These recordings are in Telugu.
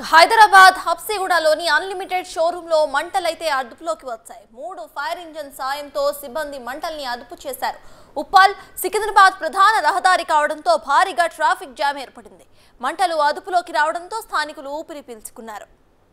హైదరాబాద్ హబ్సిగూడలోని అన్లిమిటెడ్ షోరూంలో మంటలైతే అదుపులోకి వచ్చాయి మూడు ఫైర్ ఇంజిన్ సాయంతో సిబ్బంది మంటల్ని అదుపు చేశారు ఉప్పల్ సికింద్రాబాద్ ప్రధాన రహదారి కావడంతో భారీగా ట్రాఫిక్ జామ్ ఏర్పడింది మంటలు అదుపులోకి రావడంతో స్థానికులు ఊపిరి పీల్చుకున్నారు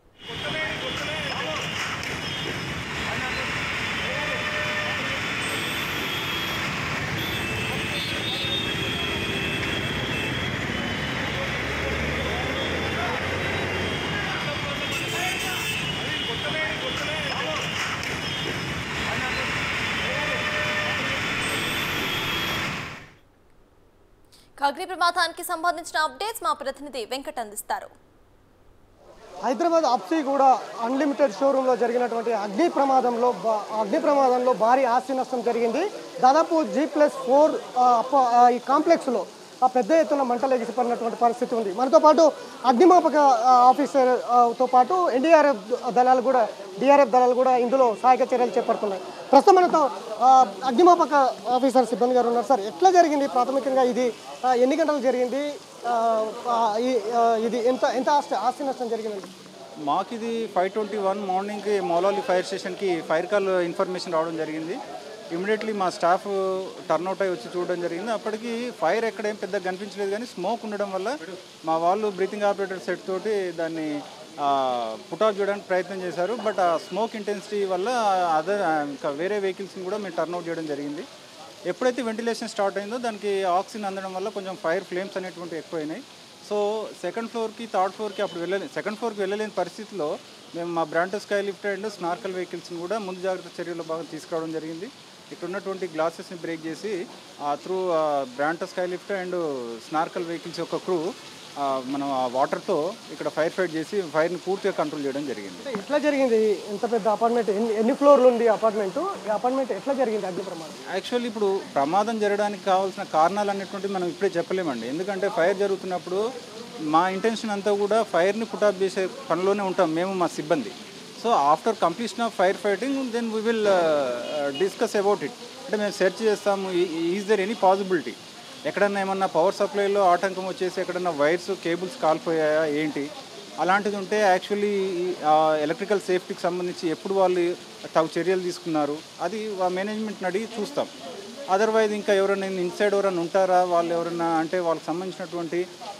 అగ్ని ప్రమాదానికి సంబంధించిన అప్డేట్స్ మా ప్రతినిధి వెంకట్ అందిస్తారు హైదరాబాద్ అప్సీ కూడా అన్లిమిటెడ్ షోరూంలో జరిగినటువంటి అగ్ని ప్రమాదంలో బా- అగ్ని ప్రమాదంలో భారీ ఆస్తి నష్టం జరిగింది దాదాపు జీ ప్లస్ ఫోర్ ఈ కాంప్లెక్స్లో ఆ పెద్ద ఎత్తున మంటలు ఎగిసిపడినటువంటి పరిస్థితి ఉంది మనతో పాటు అగ్నిమాపక ఆ, ఆఫీసర్ ఆ, తో పాటు ఎన్డీఆర్ఎఫ్ దళాలు కూడా డిఆర్ఎఫ్ దళాలు కూడా ఇందులో సహాయక చర్యలు చేపడుతున్నాయి ప్రస్తుతం మనతో ఆ, అగ్నిమాపక ఆఫీసర్ సిబ్బంది గారు ఉన్నారు సార్ ఎట్లా జరిగింది ప్రాథమికంగా ఇది ఆ, ఎన్ని గంటలు జరిగింది ఆ, ఆ, ఈ- ఆ, ఇది ఎంత ఎంత ఆస్తి ఆస్తి నష్టం జరిగిందండి మాకు ఇది ఫైవ్ ట్వంటీ వన్ మార్నింగ్కి మౌలాలి ఫైర్ స్టేషన్కి ఫైర్ కాల్ ఇన్ఫర్మేషన్ రావడం జరిగింది ఇమీడియట్లీ మా స్టాఫ్ టర్న్అవుట్ అయ్యి వచ్చి చూడడం జరిగింది అప్పటికి ఫైర్ ఎక్కడ ఏం పెద్దగా కనిపించలేదు కానీ స్మోక్ ఉండడం వల్ల మా వాళ్ళు బ్రీతింగ్ ఆపరేటర్ సెట్ తోటి దాన్ని పుట్అవుట్ చేయడానికి ప్రయత్నం చేశారు బట్ ఆ స్మోక్ ఇంటెన్సిటీ వల్ల అదర్ ఇంకా వేరే వెహికల్స్ని కూడా మేము టర్న్అవుట్ చేయడం జరిగింది ఎప్పుడైతే వెంటిలేషన్ స్టార్ట్ అయిందో దానికి ఆక్సిజన్ అందడం వల్ల కొంచెం ఫైర్ ఫ్లేమ్స్ అనేటువంటి ఎక్కువైనాయి సో సెకండ్ ఫ్లోర్కి థర్డ్ ఫ్లోర్కి అప్పుడు వెళ్ళలే సెకండ్ ఫ్లోర్కి వెళ్ళలేని పరిస్థితిలో మేము మా Bronto sky lift and snorkel వెహికల్స్ని కూడా ముందు జాగ్రత్త చర్యలో భాగంగా తీసుకురావడం జరిగింది ఇక్కడ ఉన్నటువంటి గ్లాసెస్ని బ్రేక్ చేసి through Bronto sky lift and snorkel vehicles యొక్క క్రూ మనం ఆ వాటర్తో ఇక్కడ ఫైర్ ఫైట్ చేసి ఫైర్ని పూర్తిగా కంట్రోల్ చేయడం జరిగింది అంటే ఎట్లా జరిగింది ఎంత పెద్ద అపార్ట్మెంట్ ఎన్ని ఎన్ని ఫ్లోర్లు ఉంది అపార్ట్మెంట్ ఈ అపార్ట్మెంట్ ఎట్లా జరిగింది అగ్ని ప్రమాదం యాక్చువల్లీ ఇప్పుడు ప్రమాదం జరగడానికి కావాల్సిన కారణాలు అనేటువంటివి మనం ఇప్పుడే చెప్పలేమండి ఎందుకంటే ఫైర్ జరుగుతున్నప్పుడు మా ఇంటెన్షన్ అంతా కూడా ఫైర్ని పుటాప్ చేసే పనిలోనే ఉంటాం మేము మా సిబ్బంది so after completion of fire fighting then we will discuss about it అంటే మేము సెర్చ్ చేస్తాము ఈజ్ దర్ ఎనీ పాసిబిలిటీ ఎక్కడన్నా ఏమన్నా పవర్ సప్లైలో ఆటంకం వచ్చేసి ఎక్కడన్నా వైర్స్ కేబుల్స్ కాలిపోయాయా ఏంటి అలాంటిది ఉంటే యాక్చువల్లీ ఎలక్ట్రికల్ సేఫ్టీకి సంబంధించి ఎప్పుడు వాళ్ళు తగు చర్యలు తీసుకున్నారు అది మేనేజ్మెంట్ని అడిగి చూస్తాం అదర్వైజ్ ఇంకా ఎవరైనా ఇన్సైడ్ ఎవరైనా ఉంటారా వాళ్ళు ఎవరైనా అంటే వాళ్ళకి సంబంధించినటువంటి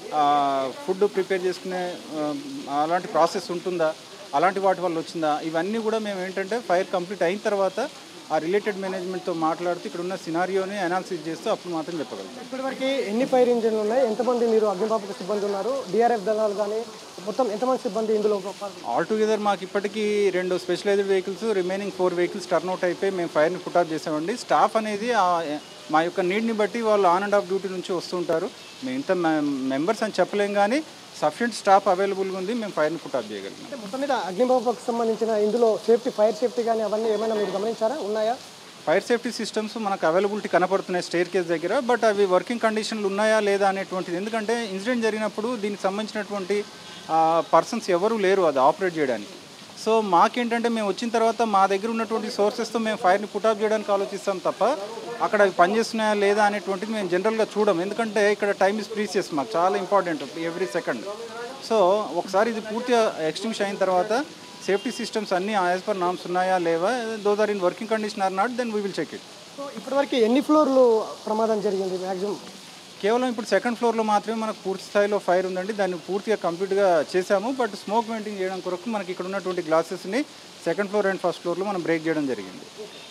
ఫుడ్ ప్రిపేర్ చేసుకునే ఆ, అలాంటి ప్రాసెస్ ఉంటుందా అలాంటి వాటి వల్ల వచ్చిందా ఇవన్నీ కూడా మేము ఏంటంటే ఫైర్ కంప్లీట్ అయిన తర్వాత ఆ రిలేటెడ్ మేనేజ్మెంట్తో మాట్లాడుతూ ఇక్కడ ఉన్న సినారియోని అనాలిసిస్ చేస్తూ అప్పుడు మాత్రం చెప్పగలుగుతాం ఇప్పటివరకు ఎన్ని ఫైర్ ఇంజిన్లు ఉన్నాయి ఎంతమంది మీరు అగ్నిమాపక సిబ్బంది ఉన్నారు డిఆర్ఎఫ్ దళాలు కానీ మొత్తం ఎంతమంది సిబ్బంది ఇందులో పాల్గొన్నారు? ఆల్ టుగెదర్ మాకు ఇప్పటికీ రెండు specialised vehicles remaining four vehicles turnout అయిపోయి మేము ఫైర్ని పుట్అప్ చేసామండి స్టాఫ్ అనేది ఆ- మా యొక్క నీడ్ని బట్టి వాళ్ళు ఆన్ అండ్ ఆఫ్ డ్యూటీ నుంచి వస్తుంటారు మేము ఇంత మెంబర్స్ అని చెప్పలేం కానీ సఫిషియంట్ స్టాఫ్ అవైలబుల్గా ఉంది మేము ఫైర్ని పుట్అప్ చేయగలిగాం అంటే మొత్తం మీద అగ్నిమాపకు సంబంధించిన ఇందులో సేఫ్టీ ఫైర్ సేఫ్టీ కానీ అవన్నీ ఏమైనా మీరు గమనించారా ఉన్నాయా ఫైర్ సేఫ్టీ సిస్టమ్స్ మనకు అవైలబిలిటీ కనపడుతున్నాయి స్టేర్ కేస్ దగ్గర బట్ అవి వర్కింగ్ కండిషన్లు ఉన్నాయా లేదా అనేటువంటిది ఎందుకంటే ఇన్సిడెంట్ జరిగినప్పుడు దీనికి సంబంధించినటువంటి పర్సన్స్ ఎవరు లేరు అది ఆపరేట్ చేయడానికి సో మాకేంటంటే మేము వచ్చిన తర్వాత మా దగ్గర ఉన్నటువంటి సోర్సెస్తో మేము ఫైర్ని పుట్అప్ చేయడానికి ఆలోచిస్తాం తప్ప అక్కడ అవి పనిచేస్తున్నాయా లేదా అనేటువంటిది మేము జనరల్గా చూడం ఎందుకంటే ఇక్కడ టైం ఇస్ ప్రీసియస్ మాకు చాలా ఇంపార్టెంట్ ఎవ్రీ సెకండ్ సో ఒకసారి ఇది పూర్తిగా ఎక్స్టింగ్విష్ అయిన తర్వాత సేఫ్టీ సిస్టమ్స్ అన్నీ యాజ్ పర్ నామ్స్ ఉన్నాయా లేవా those are in working condition or not then we will check it so ఇప్పటివరకు ఎన్ని ఫ్లోర్లు ప్రమాదం జరిగింది మ్యాక్సిమం కేవలం ఇప్పుడు సెకండ్ ఫ్లోర్లో మాత్రమే మనకు పూర్తి స్థాయిలో ఫైర్ ఉందండి దాన్ని పూర్తిగా కంప్లీట్గా చేసాము బట్ స్మోక్ మెయింటైన్ చేయడం కొరకు మనకి ఇక్కడ ఉన్నటువంటి గ్లాసెస్ని సెకండ్ ఫ్లోర్ అండ్ ఫస్ట్ ఫ్లోర్లో మనం బ్రేక్ చేయడం జరిగింది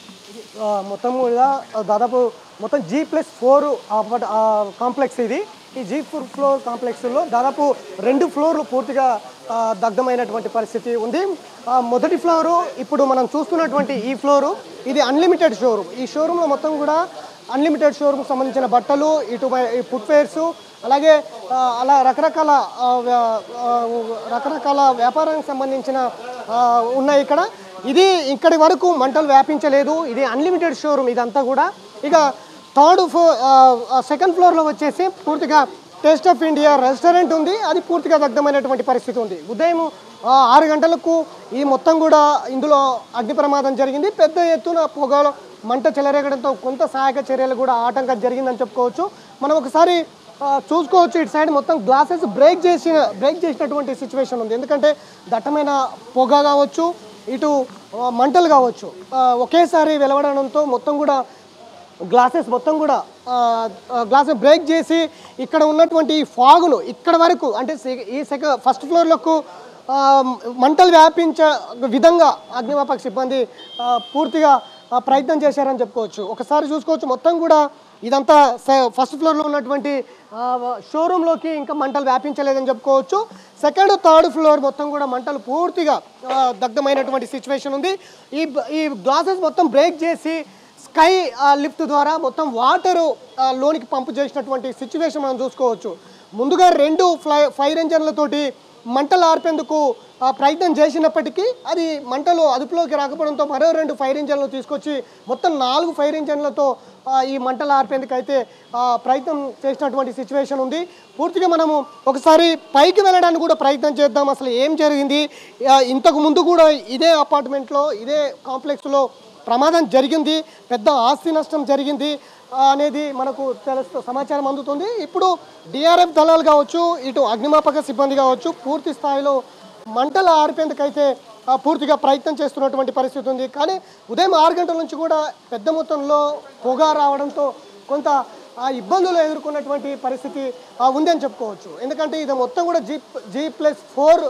ఆ, మొత్తం కూడా దాదాపు మొత్తం జీ ప్లస్ ఫోర్ కాంప్లెక్స్ ఇది ఈ జీ ఫోర్ ఫ్లోర్ కాంప్లెక్స్లో దాదాపు రెండు ఫ్లోర్లు పూర్తిగా ఆ, దగ్ధమైనటువంటి పరిస్థితి ఉంది ఆ, మొదటి ఫ్లోరు ఇప్పుడు మనం చూస్తున్నటువంటి ఈ ఫ్లోరు ఇది అన్లిమిటెడ్ షోరూమ్ ఈ షోరూంలో మొత్తం కూడా అన్లిమిటెడ్ షోరూమ్కి సంబంధించిన బట్టలు ఇటు ఫుట్వేర్స్ అలాగే ఆ, అలా రకరకాల ఆ, వ్యా- ఆ, రకరకాల వ్యాపారానికి సంబంధించిన ఆ, ఉన్నాయి ఇక్కడ ఇది ఇక్కడి వరకు మంటలు వ్యాపించలేదు ఇది అన్లిమిటెడ్ షోరూమ్ ఇదంతా కూడా ఇక థర్డ్ ఫ్లోర్ సెకండ్ ఫ్లోర్లో వచ్చేసి పూర్తిగా టేస్ట్ ఆఫ్ ఇండియా రెస్టారెంట్ ఉంది అది పూర్తిగా దగ్ధమైనటువంటి పరిస్థితి ఉంది ఉదయం ఆ, ఆరు గంటలకు ఈ మొత్తం కూడా ఇందులో అగ్ని ప్రమాదం జరిగింది పెద్ద ఎత్తున పొగలో మంట చెలరేగడంతో కొంత సహాయక చర్యలు కూడా ఆటంకం జరిగిందని చెప్పుకోవచ్చు మనం ఒకసారి ఆ, చూసుకోవచ్చు ఇటు సైడ్ మొత్తం గ్లాసెస్ బ్రేక్ చేసిన బ్రేక్ చేసినటువంటి సిచ్యువేషన్ ఉంది ఎందుకంటే దట్టమైన పొగ కావచ్చు ఇటు ఆ, మంటలు కావచ్చు ఆ, ఒకేసారి వెలవడంతో మొత్తం కూడా గ్లాసెస్ మొత్తం కూడా గ్లాస్ బ్రేక్ చేసి ఇక్కడ ఉన్నటువంటి ఈ ఫాగును ఇక్కడ వరకు అంటే సె- ఈ సెక ఫస్ట్ ఫ్లోర్లకు ఆ, మంటలు వ్యాపించ విధంగా అగ్నిమాపక సిబ్బంది ఆ, పూర్తిగా ఆ, ప్రయత్నం చేశారని చెప్పుకోవచ్చు ఒకసారి చూసుకోవచ్చు మొత్తం కూడా ఇదంతా సె- ఫస్ట్ ఫ్లోర్లో ఉన్నటువంటి ఆ, షోరూంలోకి ఇంకా మంటలు వ్యాపించలేదని చెప్పుకోవచ్చు సెకండ్ థర్డ్ ఫ్లోర్ మొత్తం కూడా మంటలు పూర్తిగా ఆ, దగ్ధమైనటువంటి సిచ్యువేషన్ ఉంది ఈ బ- ఈ గ్లాసెస్ మొత్తం బ్రేక్ చేసి స్కై ఆ, లిఫ్ట్ ద్వారా మొత్తం వాటరు ఆ, లోనికి పంపు చేసినటువంటి సిచ్యువేషన్ మనం చూసుకోవచ్చు ముందుగా రెండు ఫ్లై ఫైర్ ఇంజన్లతోటి మంటలు ఆర్పేందుకు ఆ, ప్రయత్నం చేసినప్పటికీ అది మంటలు అదుపులోకి రాకపోవడంతో మరో రెండు ఫైర్ ఇంజన్లు తీసుకొచ్చి మొత్తం నాలుగు ఫైర్ ఇంజన్లతో ఆ, ఈ మంటలు ఆర్పేందుకు అయితే ఆ, ప్రయత్నం చేసినటువంటి సిచ్యువేషన్ ఉంది పూర్తిగా మనము ఒకసారి పైకి వెళ్ళడానికి కూడా ప్రయత్నం చేద్దాం అసలు ఏం జరిగింది ఆ, ఇంతకు ముందు కూడా ఇదే అపార్ట్మెంట్లో ఇదే కాంప్లెక్స్లో ప్రమాదం జరిగింది పెద్ద ఆస్తి నష్టం జరిగింది ఆ, అనేది మనకు తెలుస్తూ సమాచారం అందుతుంది ఇప్పుడు డిఆర్ఎఫ్ దళాలు కావచ్చు ఇటు అగ్నిమాపక సిబ్బంది కావచ్చు పూర్తి స్థాయిలో మంటలు ఆర్పేందుకైతే ఆ, పూర్తిగా ప్రయత్నం చేస్తున్నటువంటి పరిస్థితి ఉంది కానీ ఉదయం ఆరు గంటల నుంచి కూడా పెద్ద మొత్తంలో పొగ రావడంతో కొంత ఆ ఇబ్బందులు ఎదుర్కొన్నటువంటి పరిస్థితి ఆ, ఉందని చెప్పుకోవచ్చు ఎందుకంటే ఇది మొత్తం కూడా G G plus four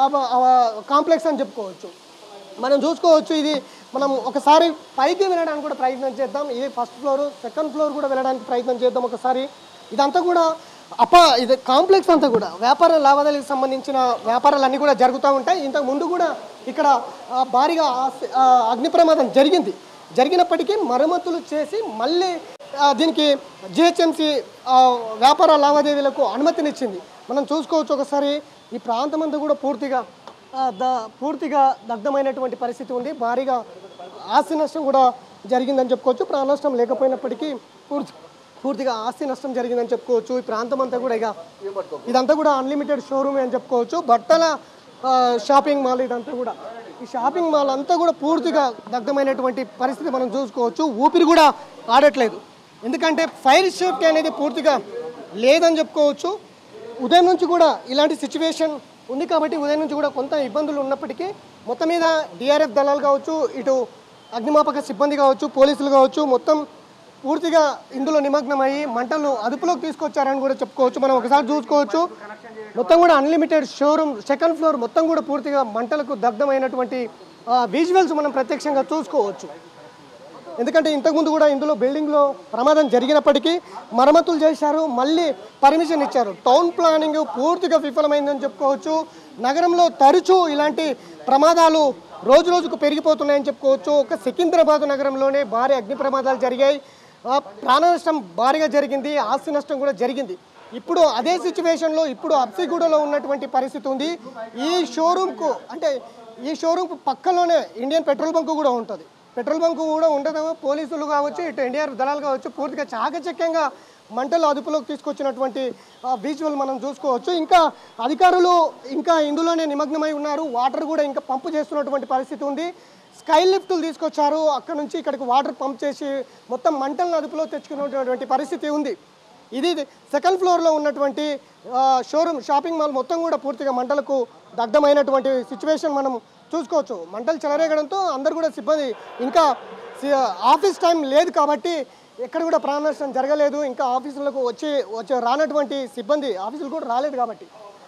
complex అని చెప్పుకోవచ్చు మనం చూసుకోవచ్చు ఇది మనం ఒకసారి పైకి వెళ్ళడానికి కూడా ప్రయత్నం చేద్దాం ఇది ఫస్ట్ ఫ్లోర్ సెకండ్ ఫ్లోర్ కూడా వెళ్ళడానికి ప్రయత్నం చేద్దాం ఒకసారి ఇదంతా కూడా అప ఇది కాంప్లెక్స్ అంతా కూడా వ్యాపార లావాదేవీలకు సంబంధించిన వ్యాపారాలు కూడా జరుగుతూ ఉంటాయి ఇంతకు ముందు కూడా ఇక్కడ ఆ, భారీగా ఆస్తి- ఆ, అగ్ని ప్రమాదం జరిగింది జరిగినప్పటికీ మరమ్మతులు చేసి మళ్ళీ ఆ, దీనికి జిహెచ్ఎంసి వ్యాపార లావాదేవీలకు అనుమతినిచ్చింది మనం చూసుకోవచ్చు ఒకసారి ఈ ప్రాంతం అంతా కూడా పూర్తిగా ఆ, ద పూర్తిగా దగ్ధమైనటువంటి పరిస్థితి ఉంది భారీగా ఆస్తి నష్టం కూడా జరిగిందని చెప్పుకోవచ్చు ప్రాణ నష్టం లేకపోయినప్పటికీ పూర్తి పూర్తిగా ఆస్తి నష్టం జరిగిందని చెప్పుకోవచ్చు ఈ ప్రాంతం అంతా కూడా ఇక ఇదంతా కూడా అన్లిమిటెడ్ షోరూమ్ అని చెప్పుకోవచ్చు బట్టల ఆ, షాపింగ్ మాల్ ఇదంతా కూడా ఈ షాపింగ్ మాల్ అంతా కూడా పూర్తిగా దగ్ధమైనటువంటి పరిస్థితి మనం చూసుకోవచ్చు ఊపిరి కూడా ఆడట్లేదు ఎందుకంటే ఫైర్ సేఫ్టీ అనేది పూర్తిగా లేదని చెప్పుకోవచ్చు ఉదయం నుంచి కూడా ఇలాంటి సిచ్యువేషన్ ఉంది కాబట్టి ఉదయం నుంచి కూడా కొంత ఇబ్బందులు ఉన్నప్పటికీ మొత్తం మీద డిఆర్ఎఫ్ దళాలు కావచ్చు ఇటు అగ్నిమాపక సిబ్బంది కావచ్చు పోలీసులు కావచ్చు మొత్తం పూర్తిగా ఇందులో నిమగ్నమయ్యి మంటలు అదుపులోకి తీసుకొచ్చారని కూడా చెప్పుకోవచ్చు మనం ఒకసారి చూసుకోవచ్చు మొత్తం కూడా అన్లిమిటెడ్ షోరూమ్ సెకండ్ ఫ్లోర్ మొత్తం కూడా పూర్తిగా మంటలకు దగ్ధమైనటువంటి విజువల్స్ మనం ప్రత్యక్షంగా చూసుకోవచ్చు ఎందుకంటే ఇంతకుముందు కూడా ఇందులో బిల్డింగ్లో ప్రమాదం జరిగినప్పటికీ మరమ్మతులు చేశారు మళ్ళీ పర్మిషన్ ఇచ్చారు టౌన్ ప్లానింగ్ పూర్తిగా విఫలమైందని చెప్పుకోవచ్చు నగరంలో తరచూ ఇలాంటి ప్రమాదాలు రోజు రోజుకు పెరిగిపోతున్నాయని చెప్పుకోవచ్చు ఒక సికింద్రాబాద్ నగరంలోనే భారీ అగ్ని ప్రమాదాలు జరిగాయి ఆ, ప్రాణ నష్టం భారీగా జరిగింది ఆస్తి నష్టం కూడా జరిగింది ఇప్పుడు అదే సిచ్యువేషన్లో ఇప్పుడు అప్సిగూడలో ఉన్నటువంటి పరిస్థితి ఉంది ఈ షోరూమ్కు అంటే ఈ షోరూమ్ పక్కలోనే ఇండియన్ పెట్రోల్ బంక్ కూడా ఉంటుంది పెట్రోల్ బంక్ కూడా ఉండదు పోలీసులు కావచ్చు ఇటు ఎన్డీఆర్ దళాలు కావచ్చు పూర్తిగా చాకచక్యంగా మంటలు అదుపులోకి తీసుకొచ్చినటువంటి విజువల్ మనం చూసుకోవచ్చు ఇంకా అధికారులు ఇంకా ఇందులోనే నిమగ్నమై ఉన్నారు వాటర్ కూడా ఇంకా పంపు చేస్తున్నటువంటి పరిస్థితి ఉంది స్కై లిఫ్ట్లు తీసుకొచ్చారు అక్కడ నుంచి ఇక్కడికి వాటర్ పంప్ చేసి మొత్తం మంటలను అదుపులో తెచ్చుకున్నటువంటి పరిస్థితి ఉంది ఇది సెకండ్ ఫ్లోర్లో ఉన్నటువంటి ఆ, షోరూమ్ షాపింగ్ మాల్ మొత్తం కూడా పూర్తిగా మంటలకు దగ్ధమైనటువంటి సిచ్యువేషన్ మనం చూసుకోవచ్చు మంటలు చెలరేగడంతో అందరు కూడా సిబ్బంది ఇంకా సి- ఆఫీస్ టైం లేదు కాబట్టి ఎక్కడ కూడా ప్రాణ నష్టం జరగలేదు ఇంకా ఆఫీసులకు వచ్చి వచ్చే రానటువంటి సిబ్బంది ఆఫీసులు కూడా రాలేదు కాబట్టి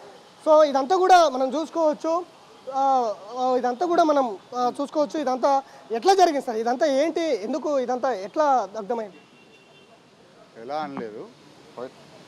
సో ఇదంతా కూడా మనం చూసుకోవచ్చు ఆ, ఆ, ఇదంతా కూడా మనం ఆ, చూసుకోవచ్చు ఇదంతా ఎట్లా జరిగింది సార్ ఇదంతా ఏంటి ఎందుకు ఇదంతా ఎట్లా దగ్ధమైంది ఎలా అనలేదు ఫైవ్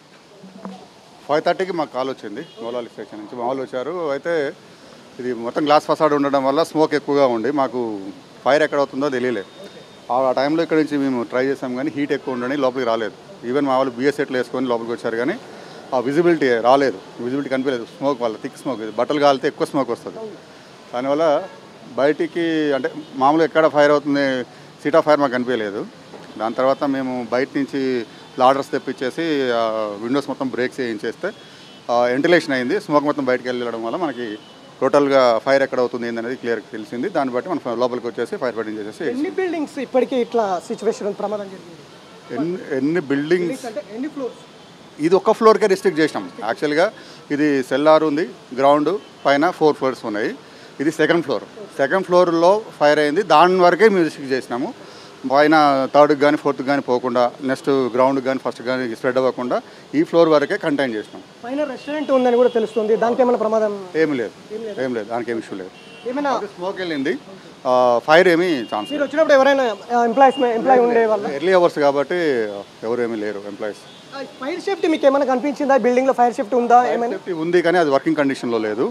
ఫైవ్ థర్టీకి మాకు కాల్ వచ్చింది మౌలాలి స్టేషన్ నుంచి మా వాళ్ళు వచ్చారు అయితే ఇది మొత్తం గ్లాస్ ఫసాడ్ ఉండడం వల్ల స్మోక్ ఎక్కువగా ఉండి మాకు ఫైర్ ఎక్కడ అవుతుందో తెలియలేదు ఆ ఆ టైంలో ఇక్కడ నుంచి మేము ట్రై చేసాం కానీ హీట్ ఎక్కువ ఉండని లోపలికి రాలేదు ఈవెన్ మా వాళ్ళు బిఎస్ సెట్లు వేసుకొని లోపలికి వచ్చారు కానీ ఆ విజిబిలిటీ రాలేదు విజిబిలిటీ కనిపించలేదు స్మోక్ వల్ల థిక్ స్మోక్ ఇది బట్టలు కాలితే ఎక్కువ స్మోక్ వస్తుంది దానివల్ల బయటికి అంటే మామూలుగా ఎక్కడ ఫైర్ అవుతుంది సీట్ ఆఫ్ ఫైర్ మాకు కనిపించలేదు దాని తర్వాత మేము బయట నుంచి లాడర్స్ తెప్పించేసి విండోస్ మొత్తం బ్రేక్స్ వేయించేస్తే వెంటిలేషన్ అయింది స్మోక్ మొత్తం బయటకు వెళ్ళడం వల్ల మనకి టోటల్గా ఫైర్ ఎక్కడ అవుతుంది ఏందనేది క్లియర్ తెలిసింది దాన్ని బట్టి మనం లోపలికి వచ్చేసి ఫైర్ ఫైటింగ్ చేసేసి ఎన్ని బిల్డింగ్స్ ఇప్పటికీ ఇట్లా సిచ్యువేషన్ ప్రమాదం జరిగింది ఎన్ని ఎన్ని బిల్డింగ్స్ అంటే ఎన్ని ఫ్లోర్స్ ఇది ఒక్క ఫ్లోర్కే రిస్ట్రిక్ట్ చేసినాం యాక్చువల్గా ఇది సెల్లార్ ఉంది గ్రౌండ్ పైన ఫోర్ ఫ్లోర్స్ ఉన్నాయి ఇది సెకండ్ ఫ్లోర్ సెకండ్ ఫ్లోర్లో ఫైర్ అయింది దాని వరకే మేము రిస్ట్రిక్ట్ చేసినాము పైన థర్డ్కి కానీ ఫోర్త్కి కానీ పోకుండా నెక్స్ట్ గ్రౌండ్కి కానీ ఫస్ట్ కానీ స్ప్రెడ్ అవ్వకుండా ఈ ఫ్లోర్ వరకే కంటైన్ చేసినాం పైన రెస్టారెంట్ ఉందని కూడా తెలుస్తుంది దానికి ఏమైనా ప్రమాదం ఏమి లేదు ఏం లేదు దానికి ఏమి ఇష్యూ లేదు ఏమైనా స్మోక్ వెళ్ళింది ఫైర్ ఏమీ ఛాన్స్ మీరు వచ్చినప్పుడు ఎవరైనా ఎంప్లాయీస్ ఎంప్లాయీ ఉండే వాళ్ళ ఎర్లీ అవర్స్ కాబట్టి ఎవరు ఏమీ లేరు ఎంప్లాయీస్ ఫైర్ సేఫ్టీ మీకు ఏమైనా కనిపించిందా బిల్డింగ్ లో ఫైర్ సేఫ్టీ ఉందా ఏమైనా సేఫ్టీ ఉంది కానీ అది వర్కింగ్ కండిషన్లో లేదు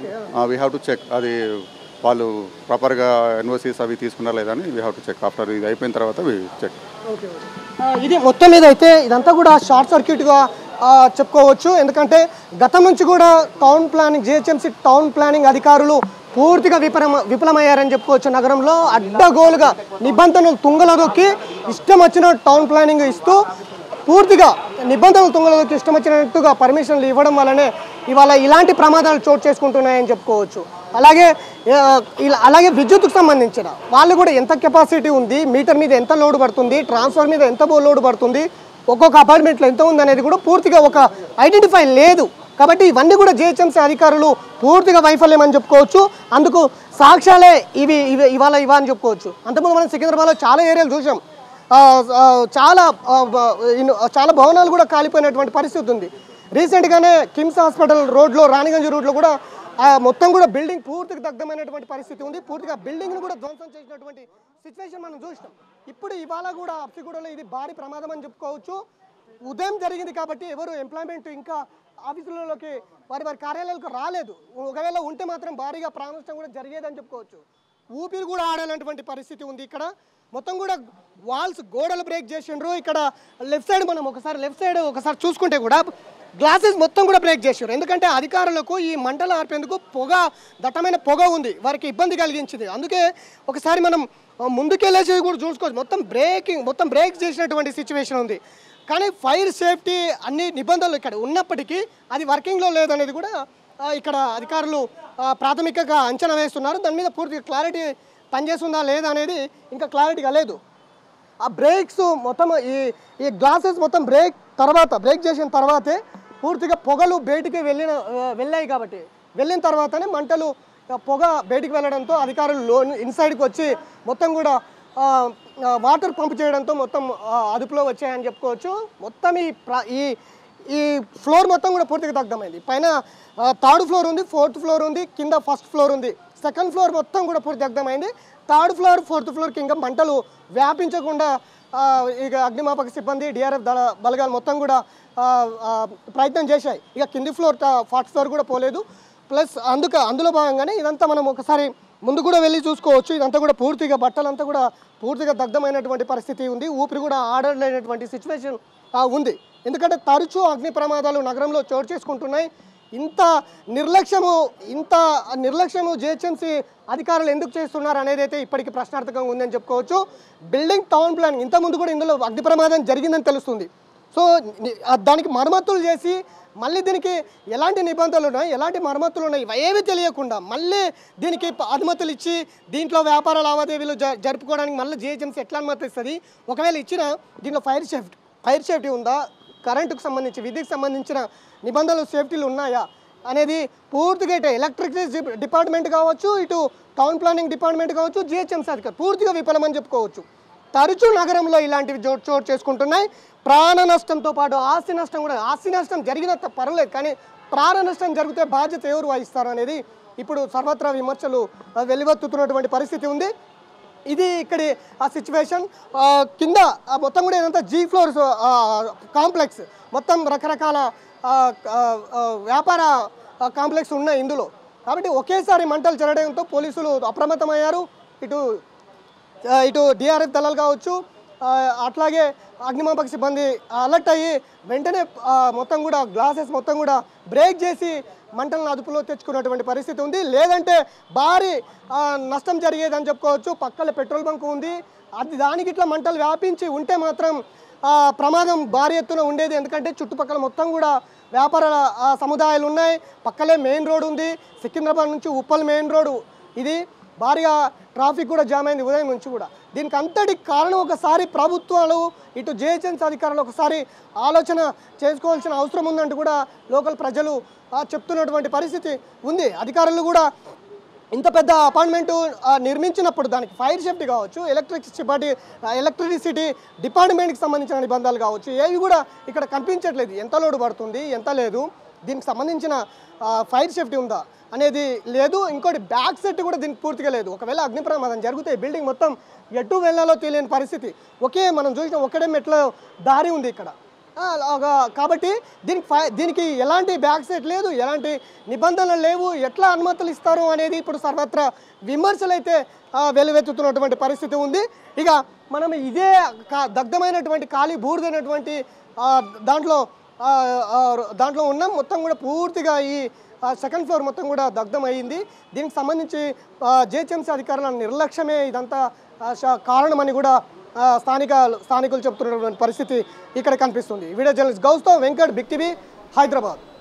వీ హ్యావ్ టు చెక్ అది వాళ్ళు ప్రాపర్గా ఎన్ఓసీస్ అవి తీసుకున్నారా లేదా అని we have to check after ఇది అయిపోయిన తర్వాత వి చెక్ ఆ, ఇది మొత్తం మీద అయితే ఇదంతా కూడా షార్ట్ సర్క్యూట్గా ఆ, చెప్పుకోవచ్చు ఎందుకంటే గతం నుంచి కూడా town planning GHMC town planning అధికారులు పూర్తిగా విఫలమ విఫలమయ్యారని చెప్పుకోవచ్చు నగరంలో అడ్డగోలుగా నిబంధనలు తుంగలదొక్కి ఇష్టం వచ్చిన టౌన్ ప్లానింగ్ ఇస్తూ పూర్తిగా నిబంధనలు తుంగలదొక్కి ఇష్టం వచ్చినట్టుగా పర్మిషన్లు ఇవ్వడం వల్లనే ఇవాళ ఇలాంటి ప్రమాదాలు చోటు చేసుకుంటున్నాయని చెప్పుకోవచ్చు అలాగే ఆ, ఇలా అలాగే విద్యుత్కు సంబంధించిన వాళ్ళు కూడా ఎంత కెపాసిటీ ఉంది మీటర్ మీద ఎంత లోడ్ పడుతుంది ట్రాన్స్ఫర్ మీద ఎంత లోడ్ పడుతుంది ఒక్కొక్క అపార్ట్మెంట్లో ఎంత ఉంది అనేది కూడా పూర్తిగా ఒక ఐడెంటిఫై లేదు కాబట్టి ఇవన్నీ కూడా జిహెచ్ఎంసీ అధికారులు పూర్తిగా వైఫల్యం అని చెప్పుకోవచ్చు అందుకు సాక్ష్యాలే ఇవి ఇవి ఇవాళ ఇవా అని చెప్పుకోవచ్చు అంతకుముందు మనం సికింద్రాబాద్లో చాలా ఏరియాలు చూసాం ఆ, ఆ, చాలా ఆ, బ- ఇన్- చాలా భవనాలు కూడా కాలిపోయినటువంటి పరిస్థితి ఉంది రీసెంట్గానే కిమ్స్ హాస్పిటల్ రోడ్లో రాణిగంజ్ రోడ్లో కూడా ఆ మొత్తం కూడా బిల్డింగ్ పూర్తిగా దగ్ధమైనటువంటి పరిస్థితి ఉంది పూర్తిగా బిల్డింగ్ను కూడా ధ్వంసం చేసినటువంటి సిచ్యువేషన్ మనం చూసినాం ఇప్పుడు ఇవాళ కూడా అప్సిగూడలో ఇది భారీ ప్రమాదం అని చెప్పుకోవచ్చు ఉదయం జరిగింది కాబట్టి ఎవరు ఎంప్లాయ్మెంట్ ఇంకా ఆఫీసులలోకి వారి వారి కార్యాలయాలకు రాలేదు ఒకవేళ ఉంటే మాత్రం భారీగా ప్రాణనష్టం కూడా జరిగేదని చెప్పుకోవచ్చు ఊపిరి కూడా ఆడాలన్నటువంటి పరిస్థితి ఉంది ఇక్కడ మొత్తం కూడా వాల్స్ గోడలు బ్రేక్ చేసిండ్రు ఇక్కడ లెఫ్ట్ సైడ్ మనం ఒకసారి లెఫ్ట్ సైడ్ ఒకసారి చూసుకుంటే కూడా గ్లాసెస్ మొత్తం కూడా బ్రేక్ చేసారు ఎందుకంటే అధికారులకు ఈ మంటలు ఆర్పేందుకు పొగ దట్టమైన పొగ ఉంది వారికి ఇబ్బంది కలిగించింది అందుకే ఒకసారి మనం ఆ, ముందుకెళ్ళేసి కూడా చూసుకోవచ్చు మొత్తం బ్రేకింగ్ మొత్తం బ్రేక్ చేసినటువంటి సిచ్యువేషన్ ఉంది కానీ ఫైర్ సేఫ్టీ అన్ని నిబంధనలు ఇక్కడ ఉన్నప్పటికీ అది వర్కింగ్లో లేదనేది కూడా ఆ, ఇక్కడ అధికారులు ఆ, ప్రాథమికంగా అంచనా వేస్తున్నారు దాని మీద పూర్తిగా క్లారిటీ పనిచేస్తుందా లేదా అనేది ఇంకా క్లారిటీగా లేదు ఆ బ్రేక్స్ మొత్తం ఈ ఈ గ్లాసెస్ మొత్తం బ్రేక్ తర్వాత బ్రేక్ చేసిన తర్వాతే పూర్తిగా పొగలు బయటికి వెళ్ళిన ఆ, వెళ్ళాయి కాబట్టి వెళ్ళిన తర్వాతనే మంటలు ఆ, పొగ బయటికి వెళ్ళడంతో అధికారులు లో ఇన్సైడ్కి వచ్చి మొత్తం కూడా ఆ, ఆ, వాటర్ పంప్ చేయడంతో మొత్తం ఆ, అదుపులో వచ్చాయని చెప్పుకోవచ్చు మొత్తం ఈ ప్ర ఈ ఈ ఫ్లోర్ మొత్తం కూడా పూర్తిగా దగ్ధమైంది పైన ఆ, థర్డ్ ఫ్లోర్ ఉంది ఫోర్త్ ఫ్లోర్ ఉంది కింద ఫస్ట్ ఫ్లోర్ ఉంది సెకండ్ ఫ్లోర్ మొత్తం కూడా పూర్తి దగ్ధమైంది థర్డ్ ఫ్లోర్ ఫోర్త్ ఫ్లోర్కి ఇంకా మంటలు వ్యాపించకుండా ఆ, ఇక అగ్నిమాపక సిబ్బంది డిఆర్ఎఫ్ దళ బలగాలు మొత్తం కూడా ఆ, ఆ, ప్రయత్నం చేశాయి ఇక కింది ఫ్లోర్ ఫస్ట్ ఫ్లోర్ కూడా పోలేదు ప్లస్ అందుక అందులో భాగంగానే ఇదంతా మనం ఒకసారి ముందు కూడా వెళ్ళి చూసుకోవచ్చు ఇదంతా కూడా పూర్తిగా బట్టలంతా కూడా పూర్తిగా దగ్ధమైనటువంటి పరిస్థితి ఉంది ఊపిరి కూడా ఆడలేనటువంటి సిచ్యువేషన్ ఉంది ఎందుకంటే తరచూ అగ్ని ప్రమాదాలు నగరంలో చోటు చేసుకుంటున్నాయి ఇంత నిర్లక్ష్యము ఇంత నిర్లక్ష్యము జిహెచ్ఎంసీ అధికారులు ఎందుకు చేస్తున్నారు అనేది అయితే ఇప్పటికీ ప్రశ్నార్థకంగా ఉందని చెప్పుకోవచ్చు బిల్డింగ్ టౌన్ ప్లాన్ ఇంతకుముందు కూడా ఇందులో అగ్ని ప్రమాదం జరిగిందని తెలుస్తుంది సో ని- ఆ దానికి మరమ్మతులు చేసి మళ్ళీ దీనికి ఎలాంటి నిబంధనలు ఉన్నాయి ఎలాంటి మరమ్మతులు ఉన్నాయి ఇవేవి తెలియకుండా మళ్ళీ దీనికి ప- అనుమతులు ఇచ్చి దీంట్లో వ్యాపార లావాదేవీలు జ జరుపుకోవడానికి మళ్ళీ జిహెచ్ఎంసీ ఎట్లా అనుమతి ఇస్తుంది ఒకవేళ ఇచ్చిన దీంట్లో ఫైర్ సేఫ్టీ ఫైర్ సేఫ్టీ ఉందా కరెంటుకు సంబంధించి విద్యుత్ సంబంధించిన నిబంధనలు సేఫ్టీలు ఉన్నాయా అనేది పూర్తిగా ఇటు ఎలక్ట్రిసిటీ డిపార్ట్మెంట్ కావచ్చు ఇటు టౌన్ ప్లానింగ్ డిపార్ట్మెంట్ కావచ్చు జిహెచ్ఎంసీ అధికారులు పూర్తిగా విఫలమని చెప్పుకోవచ్చు తరచూ నగరంలో ఇలాంటివి చోటు చోటు చేసుకుంటున్నాయి ప్రాణ నష్టంతో పాటు ఆస్తి నష్టం కూడా ఆస్తి నష్టం జరిగినంత పర్లేదు కానీ ప్రాణ నష్టం జరిగితే బాధ్యత ఎవరు వహిస్తారు అనేది ఇప్పుడు సర్వత్రా విమర్శలు ఆ, వెలువెత్తుతున్నటువంటి పరిస్థితి ఉంది ఇది ఇక్కడి ఆ సిచ్యువేషన్ కింద ఆ మొత్తం కూడా ఇదంతా జీ ఫ్లోర్స్ కాంప్లెక్స్ మొత్తం రకరకాల ఆ, ఆ, ఆ, వ్యాపార కాంప్లెక్స్ ఉన్నాయి ఇందులో కాబట్టి ఒకేసారి మంటలు చెరడంతో పోలీసులు అప్రమత్తమయ్యారు ఇటు ఆ, ఇటు డిఆర్ఎఫ్ దళాలు కావచ్చు ఆ, అట్లాగే అగ్నిమాపక సిబ్బంది అలర్ట్ అయ్యి వెంటనే ఆ, మొత్తం కూడా గ్లాసెస్ మొత్తం కూడా బ్రేక్ చేసి మంటలను అదుపులో తెచ్చుకున్నటువంటి పరిస్థితి ఉంది లేదంటే భారీ ఆ, నష్టం జరిగేదని చెప్పుకోవచ్చు పక్కన పెట్రోల్ బంక్ ఉంది అది దానికి ఇట్లా మంటలు వ్యాపించి ఉంటే మాత్రం ఆ, ప్రమాదం భారీ ఎత్తున ఉండేది ఎందుకంటే చుట్టుపక్కల మొత్తం కూడా వ్యాపార ఆ, సముదాయాలు ఉన్నాయి పక్కలే మెయిన్ రోడ్ ఉంది సికింద్రాబాద్ నుంచి ఉప్పల్ మెయిన్ రోడ్ ఇది భారీగా ట్రాఫిక్ కూడా జామ్ అయింది ఉదయం నుంచి కూడా దీనికి అంతటి కారణం ఒకసారి ప్రభుత్వాలు ఇటు జేహెచ్ఎన్స్ అధికారులు ఒకసారి ఆలోచన చేసుకోవాల్సిన అవసరం ఉందంటూ కూడా లోకల్ ప్రజలు ఆ, చెప్తున్నటువంటి పరిస్థితి ఉంది అధికారులు కూడా ఇంత పెద్ద అపార్ట్మెంట్ నిర్మించినప్పుడు దానికి ఫైర్ సేఫ్టీ కావచ్చు ఎలక్ట్రిసిటీ ఎలక్ట్రిసిటీ డిపార్ట్మెంట్కి సంబంధించిన నిబంధనలు కావచ్చు ఏవి కూడా ఇక్కడ కనిపించట్లేదు ఎంత లోడు పడుతుంది ఎంత లేదు దీనికి సంబంధించిన ఫైర్ సేఫ్టీ ఉందా అనేది లేదు ఇంకోటి బ్యాక్ సెట్ కూడా దీనికి పూర్తిగా లేదు ఒకవేళ అగ్ని ప్రమాదం జరిగితే బిల్డింగ్ మొత్తం ఎటు వెళ్ళాలో తెలియని పరిస్థితి ఒకే మనం చూసిన ఒకటే మెట్ల దారి ఉంది ఇక్కడ ఆ, అలాగా కాబట్టి దీనికి ఫై దీనికి ఎలాంటి బ్యాక్ సెట్ లేదు ఎలాంటి నిబంధనలు లేవు ఎట్లా అనుమతులు ఇస్తారు అనేది ఇప్పుడు సర్వత్రా విమర్శలు అయితే ఆ, వెలువెత్తుతున్నటువంటి పరిస్థితి ఉంది ఇక మనం ఇదే కా- దగ్ధమైనటువంటి ఖాళీ బూడిదైనటువంటి ఆ, దాంట్లో ఆ, ఆ, దాంట్లో ఉన్నాం మొత్తం కూడా పూర్తిగా ఈ సెకండ్ ఫ్లోర్ మొత్తం కూడా దగ్ధం అయ్యింది దీనికి సంబంధించి జేహెచ్ఎంసీ అధికారుల నిర్లక్ష్యమే ఇదంతా ఆ, శ- కారణమని కూడా ఆ, స్థానిక స్థానికులు చెప్తున్నటువంటి పరిస్థితి ఇక్కడ కనిపిస్తుంది వీడియో జర్నలిస్ట్ గౌస్తో వెంకట్ బిగ్ టీవీ హైదరాబాద్